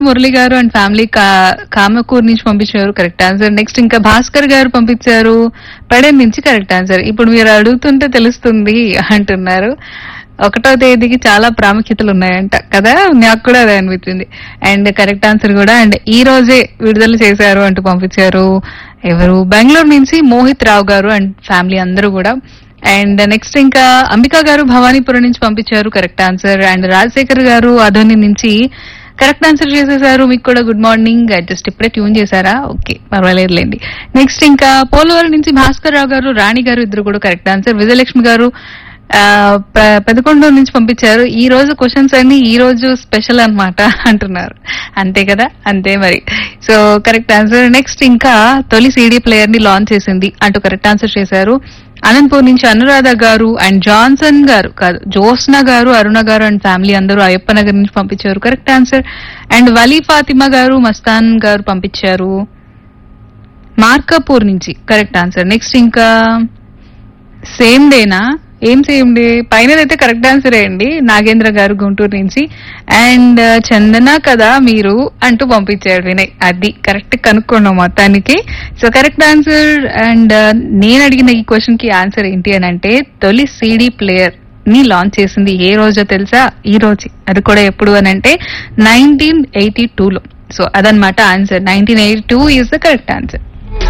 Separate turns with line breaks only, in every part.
మురళి గారు and family కామకూర్ నుంచి పంపించారు కరెక్ట్ ఆన్సర్ నెక్స్ట్ ఇంకా భాస్కర్ గారు పంపించారు పడేన్ నుంచి కరెక్ట్ ఆన్సర్ ఇప్పుడు మీరు అడుగుతుంటే తెలుస్తుంది అంటున్నారు ఒకటో తేదీకి చాలా ప్రాముఖ్యతలు ఉన్నాయంట కదా నాకు కూడా అదే అనిపించింది అండ్ కరెక్ట్ ఆన్సర్ కూడా అండ్ ఈ రోజే విడుదల చేశారు అంటూ పంపించారు ఎవరు బెంగళూరు నుంచి మోహిత్ రావు గారు అండ్ ఫ్యామిలీ అందరూ కూడా అండ్ నెక్స్ట్ ఇంకా అంబికా గారు భవానీపురం నుంచి పంపించారు కరెక్ట్ ఆన్సర్ అండ్ రాజశేఖర్ గారు అధోని నుంచి కరెక్ట్ ఆన్సర్ చేసేసారు మీకు కూడా గుడ్ మార్నింగ్ జస్ట్ ఇప్పుడే ట్యూన్ చేశారా ఓకే పర్వాలేదులేండి నెక్స్ట్ ఇంకా పోలవరం నుంచి భాస్కర్ రావు గారు రాణి గారు ఇద్దరు కూడా కరెక్ట్ ఆన్సర్ విజయలక్ష్మి గారు ఆ, పె- పెదకొండూరు నుంచి పంపించారు ఈ రోజు క్వశ్చన్స్ అన్ని ఈ రోజు స్పెషల్ అన్నమాట అంటున్నారు అంతే కదా అంతే మరి సో కరెక్ట్ ఆన్సర్ నెక్స్ట్ ఇంకా తొలి సీడీ ప్లేయర్ ని లాంచ్ చేసింది అంటూ కరెక్ట్ ఆన్సర్ చేశారు అనంతపూర్ నుంచి అనురాధ గారు అండ్ జాన్సన్ గారు కాదు జోస్న గారు అరుణ గారు అండ్ ఫ్యామిలీ అందరూ అయ్యప్ప నగర్ నుంచి పంపించారు correct answer and Vali Fatima గారు మస్తాన్ గారు పంపించారు మార్కాపూర్ నుంచి కరెక్ట్ ఆన్సర్ నెక్స్ట్ ఇంకా సేమ్ డేనా ఏం సేమ్ డే పైన అయితే కరెక్ట్ ఆన్సర్ అండి నాగేంద్ర గారు గుంటూరు నుంచి అండ్ చందన కదా మీరు అంటూ పంపించాడు వినయ్ అది కరెక్ట్ కనుక్కున్నాం మొత్తానికి సో కరెక్ట్ ఆన్సర్ అండ్ నేను అడిగిన ఈ క్వశ్చన్ కి ఆన్సర్ ఏంటి అని అంటే తొలి సీడీ ప్లేయర్ ని లాంచ్ చేసింది ఏ రోజో తెలుసా ఈ రోజు అది కూడా ఎప్పుడు అని అంటే నైన్టీన్ ఎయిటీ లో సో అదనమాట answer nineteen eighty two is the correct answer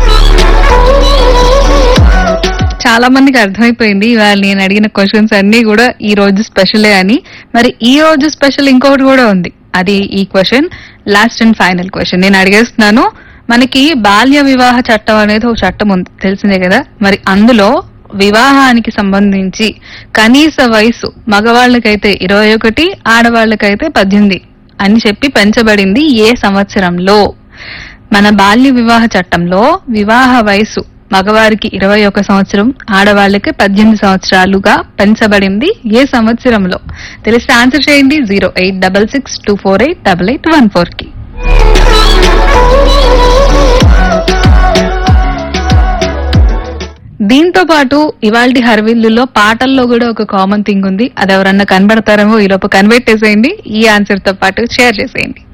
చాలా మందికి అర్థమైపోయింది ఇవాళ నేను అడిగిన క్వశ్చన్స్ అన్ని కూడా ఈ రోజు స్పెషలే అని మరి ఈ రోజు స్పెషల్ ఇంకొకటి కూడా ఉంది అది ఈ question last and final question నేను అడిగేస్తున్నాను మనకి బాల్య వివాహ చట్టం అనేది ఒక చట్టం ఉంది తెలిసిందే కదా మరి అందులో వివాహానికి సంబంధించి కనీస వయసు మగవాళ్ళకైతే ఇరవై ఒకటి ఆడవాళ్ళకైతే పద్దెనిమిది అని చెప్పి పెంచబడింది ఏ సంవత్సరంలో మన బాల్య వివాహ చట్టంలో వివాహ వయసు మగవారికి ఇరవై ఒక సంవత్సరం ఆడవాళ్ళకి పద్దెనిమిది సంవత్సరాలుగా పెంచబడింది ఏ సంవత్సరంలో తెలిస్తే ఆన్సర్ చేయండి zero eight double six two four eight double eight one four కి దీంతో పాటు ఇవాల్టి హర్విల్లులో పాటల్లో కూడా ఒక కామన్ థింగ్ ఉంది అది ఎవరన్నా కనబడతారేమో ఈ లోపు కనిపెట్టేసేయండి ఈ ఆన్సర్ తో పాటు షేర్ చేసేయండి